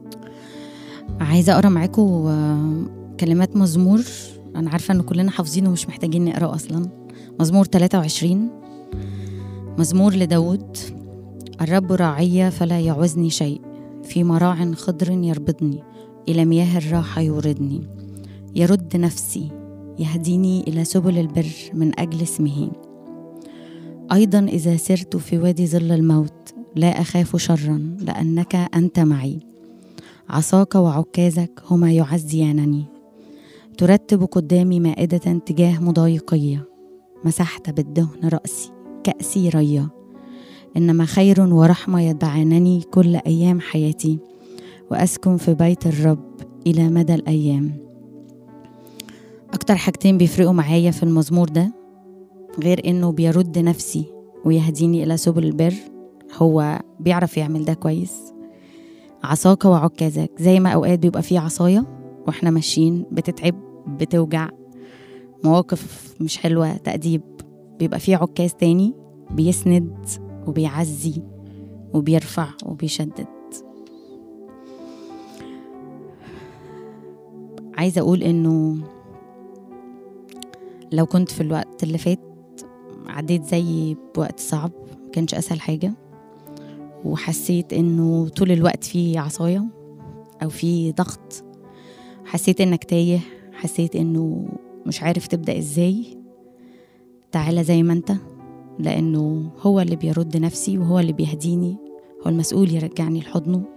عايزة أقرأ معاكم كلمات مزمور أنا عارفة إن كلنا حافظينه ومش محتاجين نقرأه أصلا مزمور 23 مزمور لداود الرب راعي فلا يعوزني شيء في مراع خضر يربضني إلى مياه الراحة يوردني يرد نفسي يهديني إلى سبل البر من أجل اسمه أيضا إذا سرت في وادي ظل الموت لا أخاف شرا لأنك أنت معي عصاك وعكازك هما يعزيانني ترتب قدامي مائدة تجاه مضايقية مسحت بالدهن رأسي كأسي ريا إنما خير ورحمة يدعانني كل أيام حياتي وأسكن في بيت الرب إلى مدى الأيام أكتر حاجتين بيفرقوا معايا في المزمور ده غير إنه بيرد نفسي ويهديني إلى سبل البر هو بيعرف يعمل ده كويس عصاك وعكازك زي ما أوقات بيبقى فيه عصاية وإحنا ماشيين بتتعب بتوجع مواقف مش حلوة تأديب بيبقى فيه عكاز تاني بيسند وبيعزي وبيرفع وبيشدد عايزة أقول إنه لو كنت في الوقت اللي فات عديت زي بوقت صعب مكانش أسهل حاجة وحسيت إنه طول الوقت في عصاية أو في ضغط حسيت إنك تايه حسيت إنه مش عارف تبدأ إزاي تعالى زي ما أنت لأنه هو اللي بيرد نفسي وهو اللي بيهديني هو المسؤول يرجعني لحضنه